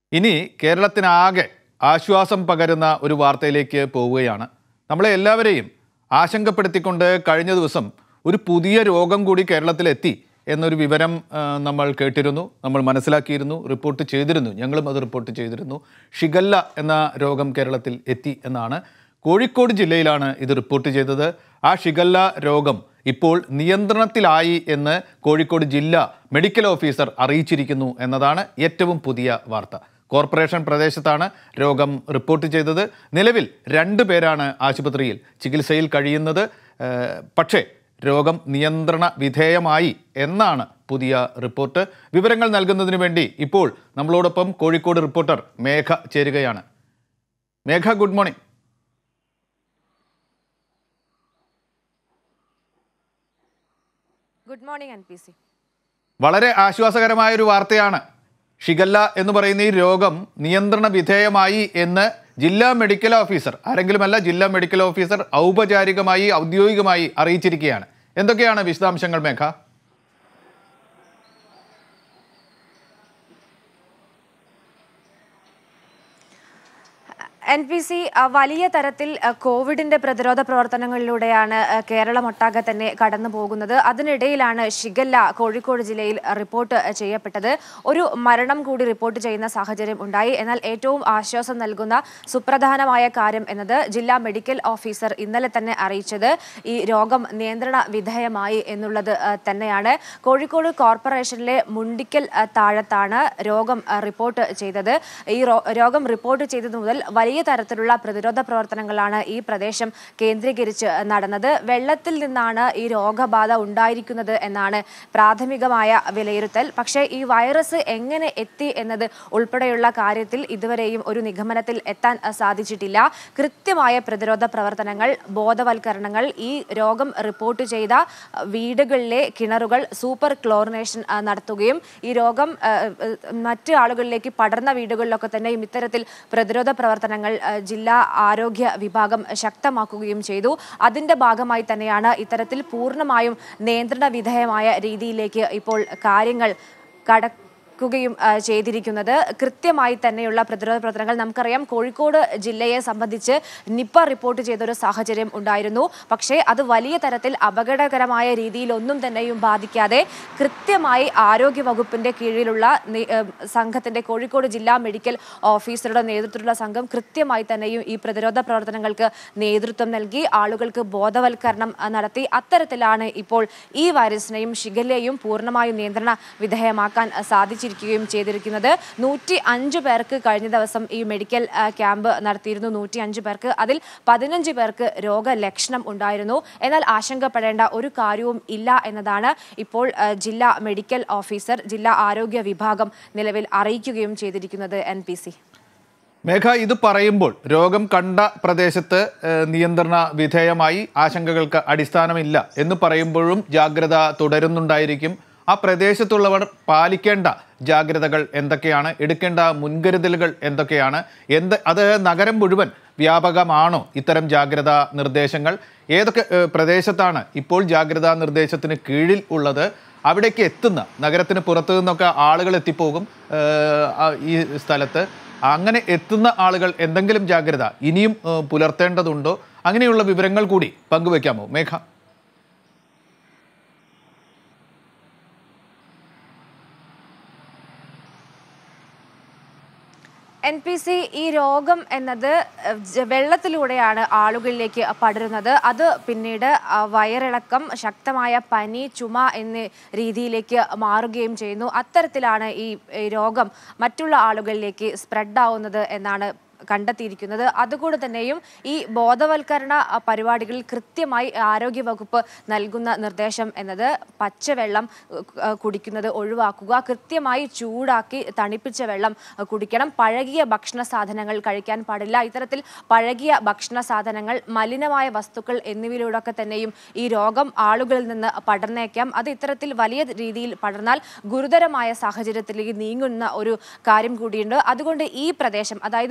ഇനി കേരളത്തിനാകെ ആശ്വാസം പകരുന്ന ഒരു വാർത്തയിലേക്ക് പോവുകയാണ് നമ്മളെ എല്ലാവരെയും ആശങ്കപ്പെടുത്തിക്കൊണ്ട് കഴിഞ്ഞ ദിവസം ഒരു പുതിയ രോഗം കൂടി കേരളത്തിലെത്തി എന്നൊരു വിവരം ആ, നമ്മൾ കേട്ടിരുന്നു നമ്മൾ മനസ്സിലാക്കിയിരുന്നു റിപ്പോർട്ട് ചെയ്തിരുന്നു ഞങ്ങളും അത് റിപ്പോർട്ട് ചെയ്തിരുന്നു ഷിഗല്ല എന്ന രോഗം കേരളത്തിൽ എത്തി എന്നാണ് കോഴിക്കോട് ജില്ലയിലാണ് ഇത് റിപ്പോർട്ട് ചെയ്തത് ആ ഷിഗല്ല രോഗം ഇപ്പോൾ നിയന്ത്രണത്തിലായി എന്ന് കോഴിക്കോട് ജില്ലാ മെഡിക്കൽ ഓഫീസർ അറിയിച്ചിരിക്കുന്നു എന്നതാണ് ഏറ്റവും പുതിയ വാർത്ത കോർപ്പറേഷൻ പ്രദേശത്താണ് രോഗം റിപ്പോർട്ട് ചെയ്തത് നിലവിൽ രണ്ട് പേരാണ് ആശുപത്രിയിൽ ചികിത്സയിൽ കഴിയുന്നത് ഏഹ്, പക്ഷേ രോഗം നിയന്ത്രണ വിധേയമായി എന്നാണ് പുതിയ റിപ്പോർട്ട് വിവരങ്ങൾ നൽകുന്നതിന് വേണ്ടി ഇപ്പോൾ നമ്മളോടൊപ്പം കോഴിക്കോട് റിപ്പോർട്ടർ മേഘ ചേരുകയാണ് Megha good morning good morning N P C വളരെ ആശ്വാസകരമായ ഒരു വാർത്തയാണ് ഷിഗല്ല എന്ന് പറയുന്ന ഈ രോഗം നിയന്ത്രണ വിധേയമായി എന്ന് ജില്ലാ മെഡിക്കൽ ഓഫീസർ ആരെങ്കിലുമല്ല ജില്ലാ മെഡിക്കൽ ഓഫീസർ ഔപചാരികമായി ഔദ്യോഗികമായി അറിയിച്ചിരിക്കുകയാണ് എന്തൊക്കെയാണ് വിശദാംശങ്ങൾ മേഘ എൻ പി സി വലിയ തരത്തിൽ അ, കോവിഡിന്റെ പ്രതിരോധ പ്രവർത്തനങ്ങളിലൂടെയാണ് അ, കേരളമൊട്ടാകെ തന്നെ കടന്നു പോകുന്നത് അതിനിടയിലാണ് ഷിഗല്ല കോഴിക്കോട് ജില്ലയിൽ റിപ്പോർട്ട് ചെയ്യപ്പെട്ടത് ഒരു മരണം കൂടി റിപ്പോർട്ട് ചെയ്യുന്ന സാഹചര്യം ഉണ്ടായി എന്നാൽ ഏറ്റവും ആശ്വാസം നൽകുന്ന സുപ്രധാനമായ കാര്യം എന്നത് ജില്ലാ മെഡിക്കൽ ഓഫീസർ ഇന്നലെ തന്നെ അറിയിച്ചത് ഈ രോഗം നിയന്ത്രണ വിധേയമായി എന്നുള്ളത് അ, തന്നെയാണ് കോഴിക്കോട് കോർപ്പറേഷനിലെ മുണ്ടിക്കൽ അ, താഴത്താണ് രോഗം അ, റിപ്പോർട്ട് ചെയ്തത് ഈ റോ- രോഗം റിപ്പോർട്ട് ചെയ്തത് മുതൽ വലിയ തരത്തിലുള്ള പ്രതിരോധ പ്രവർത്തനങ്ങളാണ് ഈ പ്രദേശം കേന്ദ്രീകരിച്ച് നടന്നത് വെള്ളത്തിൽ നിന്നാണ് ഈ രോഗബാധ ഉണ്ടായിരിക്കുന്നത് എന്നാണ് പ്രാഥമികമായ വിലയിരുത്തൽ പക്ഷേ ഈ വൈറസ് എങ്ങനെ എത്തി എന്നത് ഉൾപ്പെടെയുള്ള കാര്യത്തിൽ ഇതുവരെയും ഒരു നിഗമനത്തിൽ എത്താൻ അഹ്, സാധിച്ചിട്ടില്ല കൃത്യമായ പ്രതിരോധ പ്രവർത്തനങ്ങൾ ബോധവൽക്കരണങ്ങൾ ഈ രോഗം റിപ്പോർട്ട് ചെയ്ത അഹ്, വീടുകളിലെ കിണറുകൾ സൂപ്പർ ക്ലോറിനേഷൻ അഹ്, നടത്തുകയും ഈ രോഗം അഹ്, അഹ്, മറ്റ് ആളുകളിലേക്ക് പടർന്ന വീടുകളിലൊക്കെ തന്നെയും ഇത്തരത്തിൽ പ്രതിരോധ പ്രവർത്തനങ്ങൾ അഹ്, ജില്ലാ ആരോഗ്യ വിഭാഗം ശക്തമാക്കുകയും ചെയ്തു അതിന്റെ ഭാഗമായി തന്നെയാണ് ഇത്തരത്തിൽ പൂർണ്ണമായും നിയന്ത്രണ വിധേയമായ രീതിയിലേക്ക് ഇപ്പോൾ കാര്യങ്ങൾ കടക്കുകയും ആ, ചെയ്തിരിക്കുന്നത് കൃത്യമായി തന്നെയുള്ള പ്രതിരോധ പ്രവർത്തനങ്ങൾ നമുക്കറിയാം കോഴിക്കോട് ജില്ലയെ സംബന്ധിച്ച് നിപ്പ റിപ്പോർട്ട് ചെയ്ത ഒരു സാഹചര്യം ഉണ്ടായിരുന്നു പക്ഷേ അത് വലിയ തരത്തിൽ അപകടകരമായ രീതിയിൽ ഒന്നും തന്നെയും ബാധിക്കാതെ കൃത്യമായി ആരോഗ്യ വകുപ്പിന്റെ കീഴിലുള്ള നി- ഏഹ് സംഘത്തിന്റെ കോഴിക്കോട് ജില്ലാ മെഡിക്കൽ ഓഫീസറുടെ നേതൃത്വത്തിലുള്ള സംഘം കൃത്യമായി തന്നെയും ഈ പ്രതിരോധ പ്രവർത്തനങ്ങൾക്ക് നേതൃത്വം നൽകി ആളുകൾക്ക് ബോധവൽക്കരണം ആ, നടത്തി അത്തരത്തിലാണ് ഇപ്പോൾ ഈ വൈറസിനെയും ഷിഗല്ലയെയും പൂർണ്ണമായും നിയന്ത്രണ വിധേയമാക്കാൻ ആ, സാധിച്ചിരിക്കുകയും ചെയ്തിരിക്കുന്നത് നൂറ്റി അഞ്ച് പേർക്ക് കഴിഞ്ഞ ദിവസം ഈ മെഡിക്കൽ ആ, ക്യാമ്പ് നടത്തിയിരുന്നു നൂറ്റി അഞ്ച് പേർക്ക് അതിൽ പതിനഞ്ച് പേർക്ക് രോഗലക്ഷണം ഉണ്ടായിരുന്നു എന്നാൽ ആശങ്കപ്പെടേണ്ട ഒരു കാര്യവും ഇല്ല എന്നതാണ് ഇപ്പോൾ ആ, ജില്ലാ മെഡിക്കൽ ഓഫീസർ ജില്ലാ ആരോഗ്യ വിഭാഗം നിലവിൽ അറിയിക്കുകയും ചെയ്തിരിക്കുന്നത് എൻ പി സി മേഘ ഇത് പറയുമ്പോൾ രോഗം കണ്ട പ്രദേശത്ത് ഏഹ്, നിയന്ത്രണ വിധേയമായി ആശങ്കകൾക്ക് അടിസ്ഥാനമില്ല എന്ന് പറയുമ്പോഴും ജാഗ്രത തുടരുന്നുണ്ടായിരിക്കും ആ പ്രദേശത്തുള്ളവർ പാലിക്കേണ്ട ജാഗ്രതകൾ എന്തൊക്കെയാണ് എടുക്കേണ്ട മുൻകരുതലുകൾ എന്തൊക്കെയാണ് എന്ത് അത് നഗരം മുഴുവൻ വ്യാപകമാണോ ഇത്തരം ജാഗ്രതാ നിർദ്ദേശങ്ങൾ ഏതൊക്കെ ഏഹ്, പ്രദേശത്താണ് ഇപ്പോൾ ജാഗ്രതാ നിർദ്ദേശത്തിന് കീഴിൽ ഉള്ളത് അവിടേക്ക് എത്തുന്ന നഗരത്തിന് പുറത്തു നിന്നൊക്കെ ആളുകൾ എത്തിപ്പോകും ഏഹ്, ആ ഈ സ്ഥലത്ത് അങ്ങനെ എത്തുന്ന ആളുകൾ എന്തെങ്കിലും ജാഗ്രത ഇനിയും ഏഹ്, പുലർത്തേണ്ടതുണ്ടോ അങ്ങനെയുള്ള വിവരങ്ങൾ കൂടി പങ്കുവെക്കാമോ മേഘ എൻ പി സി ഈ രോഗം എന്നത് ഏഹ്, ജ- വെള്ളത്തിലൂടെയാണ് ആളുകളിലേക്ക് പടരുന്നത് അത് പിന്നീട് ആ, വയറിളക്കം ശക്തമായ പനി ചുമ എന്നീ രീതിയിലേക്ക് മാറുകയും ചെയ്യുന്നു അത്തരത്തിലാണ് ഈ ഈ രോഗം മറ്റുള്ള ആളുകളിലേക്ക് സ്പ്രെഡ് ആവുന്നത് എന്നാണ് കണ്ടെത്തിയിരിക്കുന്നത് അതുകൊണ്ട് തന്നെയും ഈ ബോധവൽക്കരണ അ, പരിപാടികളിൽ കൃത്യമായി ആരോഗ്യവകുപ്പ് നൽകുന്ന നിർദ്ദേശം എന്നത് പച്ചവെള്ളം ഉ, അ, കുടിക്കുന്നത് ഒഴിവാക്കുക കൃത്യമായി ചൂടാക്കി തണുപ്പിച്ച വെള്ളം അ, കുടിക്കണം പഴകിയ ഭക്ഷണ സാധനങ്ങൾ കഴിക്കാൻ പാടില്ല ഇത്തരത്തിൽ പഴകിയ ഭക്ഷണ സാധനങ്ങൾ മലിനമായ വസ്തുക്കൾ എന്നിവയിലൂടെയൊക്കെ തന്നെയും ഈ രോഗം ആളുകളിൽ നിന്ന് പടർന്നേക്കാം അത് ഇത്തരത്തിൽ വലിയ രീതിയിൽ പടർന്നാൽ ഗുരുതരമായ സാഹചര്യത്തിലേക്ക് നീങ്ങുന്ന ഒരു കാര്യം കൂടിയുണ്ട് അതുകൊണ്ട് ഈ പ്രദേശം അതായത് മുണ്ടിക്കൽ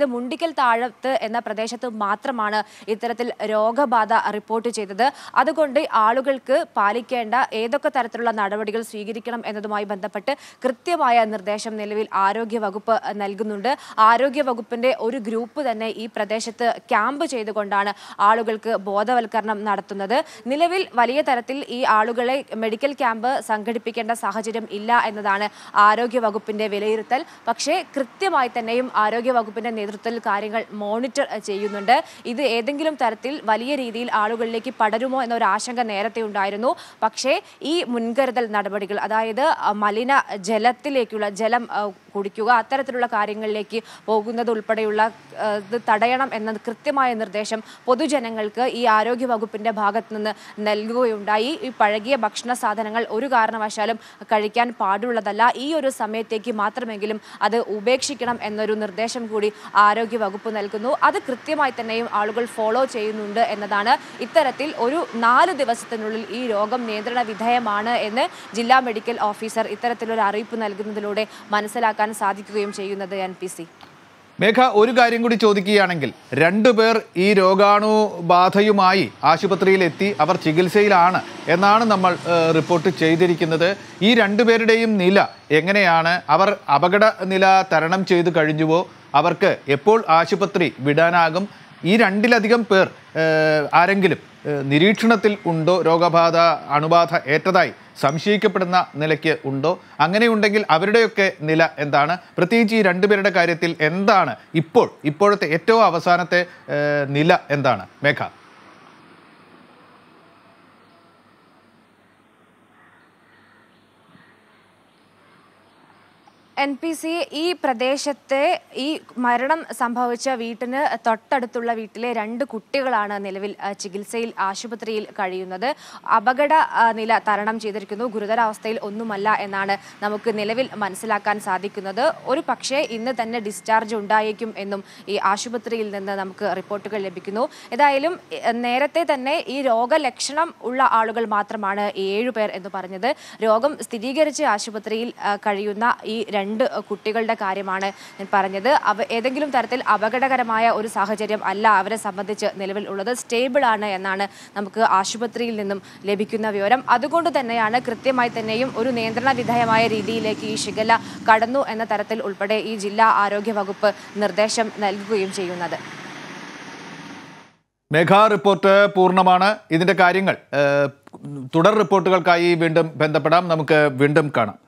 പള്ളിക്കൽ താഴത്ത് എന്ന പ്രദേശത്ത് മാത്രമാണ് ഇത്തരത്തിൽ രോഗബാധ റിപ്പോർട്ട് ചെയ്തത് അതുകൊണ്ട് ആളുകൾക്ക് പാലിക്കേണ്ട ഏതൊക്കെ തരത്തിലുള്ള നടപടികൾ സ്വീകരിക്കണം എന്നതുമായി ബന്ധപ്പെട്ട് കൃത്യമായ നിർദ്ദേശം നിലവിൽ ആരോഗ്യ വകുപ്പ് നൽകുന്നുണ്ട് ആരോഗ്യ വകുപ്പിന്റെ ഒരു ഗ്രൂപ്പ് തന്നെ ഈ പ്രദേശത്ത് ക്യാമ്പ് ചെയ്തുകൊണ്ടാണ് ആളുകൾക്ക് ബോധവൽക്കരണം നടത്തുന്നത് നിലവിൽ വലിയ തരത്തിൽ ഈ ആളുകളെ മെഡിക്കൽ ക്യാമ്പ് സംഘടിപ്പിക്കേണ്ട സാഹചര്യം ഇല്ല എന്നതാണ് ആരോഗ്യ വകുപ്പിന്റെ വിലയിരുത്തൽ പക്ഷേ കൃത്യമായി തന്നെയും ആരോഗ്യ വകുപ്പിന്റെ നേതൃത്വത്തിൽ കാര്യങ്ങൾ മോണിറ്റർ ചെയ്യുന്നുണ്ട് ഇത് ഏതെങ്കിലും തരത്തിൽ വലിയ രീതിയിൽ ആളുകളിലേക്ക് പടരുമോ എന്നൊരു ആശങ്ക നേരത്തെ ഉണ്ടായിരുന്നു പക്ഷേ ഈ മുൻകരുതൽ നടപടികൾ അതായത് അ, മലിന ജലത്തിലേക്കുള്ള ജലം അ, കുടിക്കുക അത്തരത്തിലുള്ള കാര്യങ്ങളിലേക്ക് പോകുന്നത് ഉൾപ്പെടെയുള്ള ആ, ഇത് തടയണം എന്ന കൃത്യമായ നിർദ്ദേശം പൊതുജനങ്ങൾക്ക് ഈ ആരോഗ്യ വകുപ്പിന്റെ ഭാഗത്ത് നിന്ന് നൽകുകയുണ്ടായി ഈ പഴകിയ ഭക്ഷണ സാധനങ്ങൾ ഒരു കാരണവശാലും കഴിക്കാൻ പാടുള്ളതല്ല ഈ ഒരു സമയത്തേക്ക് മാത്രമെങ്കിലും അത് ഉപേക്ഷിക്കണം എന്നൊരു നിർദ്ദേശം കൂടി ആരോഗ്യ വകുപ്പ് നൽകുന്നു അത് കൃത്യമായി തന്നെയും ആളുകൾ ഫോളോ ചെയ്യുന്നുണ്ട് എന്നതാണ് ഇത്തരത്തിൽ ഒരു നാല് ദിവസത്തിനുള്ളിൽ ഈ രോഗം നിയന്ത്രണ വിധേയമാണ് എന്ന് ജില്ലാ മെഡിക്കൽ ഓഫീസർ ഇത്തരത്തിലൊരു അറിയിപ്പ് നൽകുന്നതിലൂടെ മനസ്സിലാക്കാൻ സാധിക്കുകയും ചെയ്യുന്നത് എൻ പി സി മേഘ ഒരു കാര്യം കൂടി ചോദിക്കുകയാണെങ്കിൽ രണ്ടുപേർ ഈ രോഗാണുബാധയുമായി ആശുപത്രിയിലെത്തി അവർ ചികിത്സയിലാണ് എന്നാണ് നമ്മൾ ഏഹ്, റിപ്പോർട്ട് ചെയ്തിരിക്കുന്നത് ഈ രണ്ടുപേരുടെയും നില എങ്ങനെയാണ് അവർ അപകട നില തരണം ചെയ്തു കഴിഞ്ഞുവോ അവർക്ക് എപ്പോൾ ആശുപത്രി വിടാനാകും ഈ രണ്ടിലധികം പേർ ഏഹ്, ആരെങ്കിലും ഏഹ്, നിരീക്ഷണത്തിൽ ഉണ്ടോ രോഗബാധ അണുബാധ ഏറ്റതായി സംശയിക്കപ്പെടുന്ന നിലയ്ക്ക് ഉണ്ടോ അങ്ങനെയുണ്ടെങ്കിൽ അവരുടെയൊക്കെ നില എന്താണ് പ്രത്യേകിച്ച് ഈ രണ്ടുപേരുടെ കാര്യത്തിൽ എന്താണ് ഇപ്പോൾ ഇപ്പോഴത്തെ ഏറ്റവും അവസാനത്തെ ഏഹ്, നില എന്താണ് മേഘ എൻ പി സി ഈ പ്രദേശത്തെ ഈ മരണം സംഭവിച്ച വീട്ടിന് തൊട്ടടുത്തുള്ള വീട്ടിലെ രണ്ട് കുട്ടികളാണ് നിലവിൽ ആ, ചികിത്സയിൽ ആശുപത്രിയിൽ കഴിയുന്നത് അപകട ആ, നില തരണം ചെയ്തിരിക്കുന്നു ഗുരുതരാവസ്ഥയിൽ ഒന്നുമല്ല എന്നാണ് നമുക്ക് നിലവിൽ മനസ്സിലാക്കാൻ സാധിക്കുന്നത് ഒരു പക്ഷേ ഇന്ന് തന്നെ ഡിസ്ചാർജ് ഉണ്ടായേക്കും എന്നും ഈ ആശുപത്രിയിൽ നിന്ന് നമുക്ക് റിപ്പോർട്ടുകൾ ലഭിക്കുന്നു ഏതായാലും എ, നേരത്തെ തന്നെ ഈ രോഗലക്ഷണം ഉള്ള ആളുകൾ മാത്രമാണ് ഏഴു പേർ എന്ന് പറഞ്ഞത് രോഗം സ്ഥിരീകരിച്ച് ആശുപത്രിയിൽ ആ, കഴിയുന്ന ഈ രണ്ട് കുട്ടികളുടെ കാര്യമാണ് ഞാൻ പറഞ്ഞത് അവ ഏതെങ്കിലും തരത്തിൽ അപകടകരമായ ഒരു സാഹചര്യം അല്ല അവരെ സംബന്ധിച്ച് നിലവിൽ ഉള്ളത് സ്റ്റേബിൾ ആണ് എന്നാണ് നമുക്ക് ആശുപത്രിയിൽ നിന്നും ലഭിക്കുന്ന വിവരം അതുകൊണ്ട് തന്നെയാണ് കൃത്യമായി തന്നെയും ഒരു നിയന്ത്രണ വിധേയമായ രീതിയിലേക്ക് ഈ ഷിഗല്ല കടന്നു എന്ന തരത്തിൽ ഉൾപ്പെടെ ഈ ജില്ലാ ആരോഗ്യ വകുപ്പ് നിർദ്ദേശം നൽകുകയും ചെയ്യുന്നത് മേഘ റിപ്പോർട്ട് പൂർണ്ണമാണ് ഇതിൻ്റെ കാര്യങ്ങൾ ഏഹ്, തുടർ റിപ്പോർട്ടുകൾക്കായി വീണ്ടും ബന്ധപ്പെടാം നമുക്ക് വീണ്ടും കാണാം